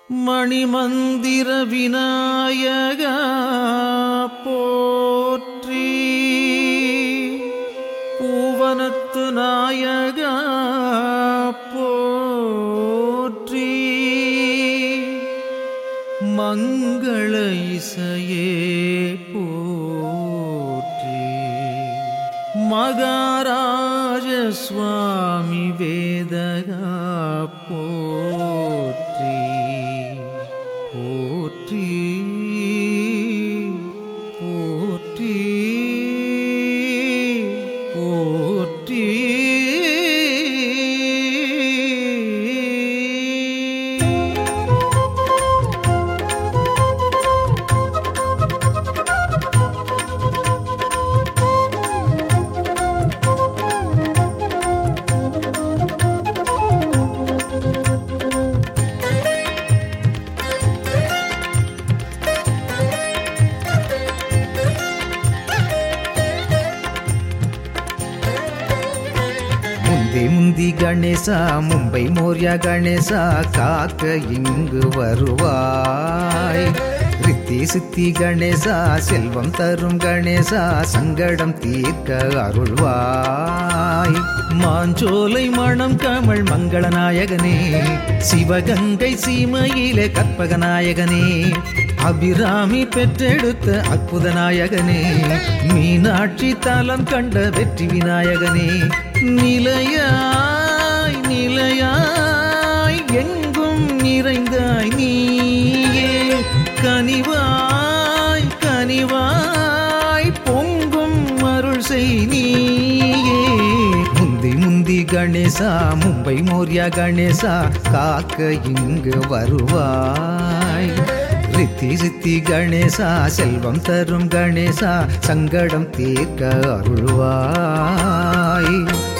மணிமந்திர விநாயக போற்றி பூவனத்து நாயக போற்றி மங்கள இசையே போற்றி மகாராஜ சுவாமி வேதகா போற்றி போற்றி போற்றி போற்றி முந்தி முந்தி கணேசா மும்பை மோர்யா கணேசா காக்க இங்கு வருவாய் ரித்தி சித்தி கணேசா செல்வம் தரும் கணேசா சங்கடம் தீர்க்க அருள்வாய் மாஞ்சோலை மணம் கமழ் மங்கள நாயகனே சிவகங்கை சீமையிலே கற்பக நாயகனே அபிராமி பெற்றெடுத்த அற்புத நாயகனே மீனாட்சி தலம் கண்ட வெற்றி விநாயகனே நிலையாய் நிலையாய் எங்கும் நிறைந்தாய் நீயே கனிவாய் கனிவாய் பொங்கும் அருள் செய் நீயே முந்தி முந்தி கணேசா மும்பை மோர்யா கணேசா காக்க இங்கு வருவாய் ரித்தி சித்தி கணேசா செல்வம் தரும் கணேசா சங்கடம் தீர்க்க அருள்வாய்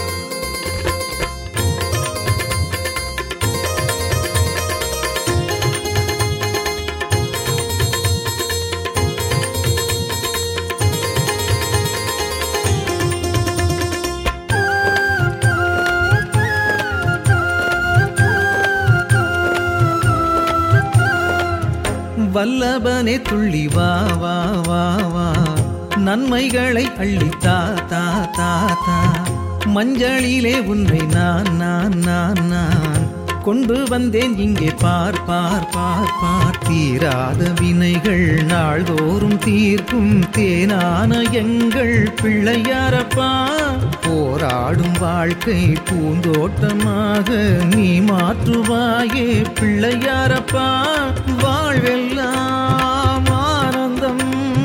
வல்லபனே துள்ளி வா வா வா வா நன்மைகளை அள்ளி தா தா தா தா மஞ்சளிலே உன்னை நான் நான் நான் நான் கொண்டு வந்தேன் இங்கே பார் பார் பார் பார் தீராத வினைகள் நாள்தோறும் தீர்க்கும் தேனான எங்கள் பிள்ளையாரப்பா போராடும் வாழ்க்கை பூந்தோட்டமாக நீ மாற்றுவாயே பிள்ளையாரப்பா வாழ்வெல்லாம் ஆனந்தம்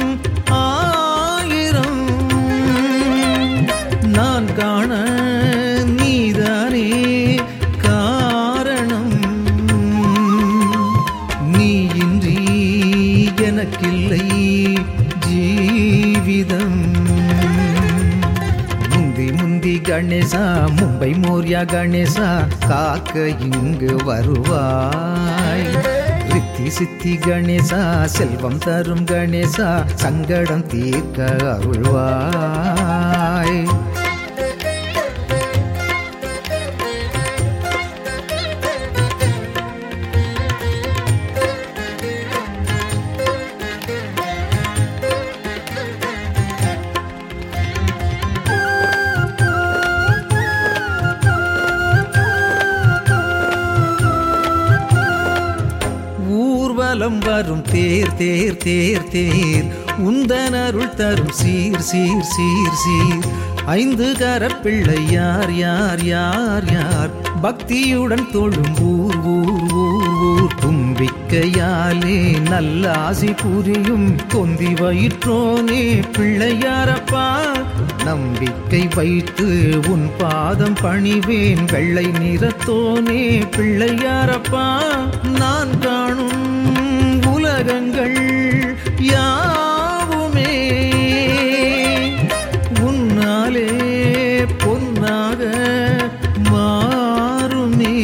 ஆயிரம் நான் காண நீதானே காரணம் நீ இன்றி எனக்கில்லை ஜீவிதம் முந்தி முந்தி கணேசா மும்பை மோர்யா கணேசா காக்க இங்கு வருவாய் ரித்தி சித்தி கணேசா செல்வம் தரும் கணேசா சங்கடம் தீர்க்க அருள்வாய் ஊர்வலம் வரும் தேர் தேர் தேர் தேர் உந்தன் அருள் தரும் சீர் சீர் சீர் சீர் ஐந்து கரப்பிள்ளை யார் யார் யார் யார் பக்தியுடன் தொழும் ஊர் ஊர் ஊர் ஊர் தும்பிக்கையாலே நல்ல ஆசி புரியும் கொந்தி வயிற்றோனே பிள்ளையாரப்பா நம்பிக்கை வைத்து உன் பாதம் பணிவேன் வெள்ளை நிறத்தோனே பிள்ளையாரப்பா நான் காணும் உலகங்கள் யாவுமே உன்னாலே பொன்னாக மாறுமே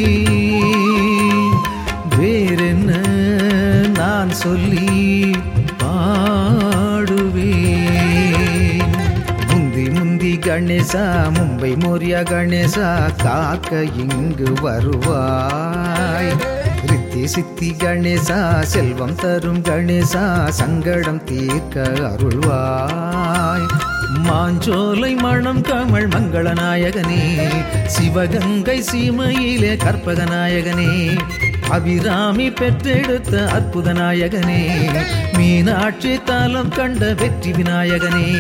வேறென்ன நான் சொல்லி பாடுவேன் முந்தி முந்தி கணேசா கணேசா மும்பை மோரியா கணேசா காக்க இங்கு வருவாய் ரித்தி சித்தி கணேசா செல்வம் தரும் கணேசா சங்கடம் தீர்க்க அருள்வாய் மாஞ்சோலை மணம் கமழ் மங்கள நாயகனே சிவகங்கை சீமையிலே கற்பக நாயகனே அபிராமி பெற்றெடுத்த அற்புத நாயகனே மீனாட்சி தலம் கண்ட வெற்றி விநாயகனே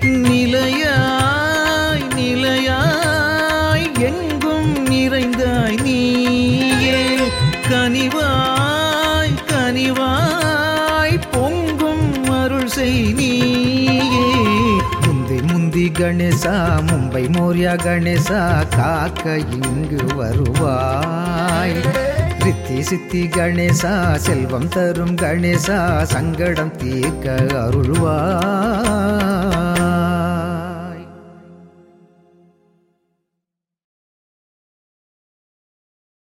நிலையாய் நிலையாய் எங்கும் நிறைந்தாய் நீயே கனிவாய் கனிவாய் பொங்கும் அருள் செய் நீயே முந்தி முந்தி கணேசா மும்பை மோரியா கணேசா காக்க இங்கு வருவாய் ரித்தி சித்தி கணேசா செல்வம் தரும் கணேசா சங்கடம் தீர்க்க அருள்வாய்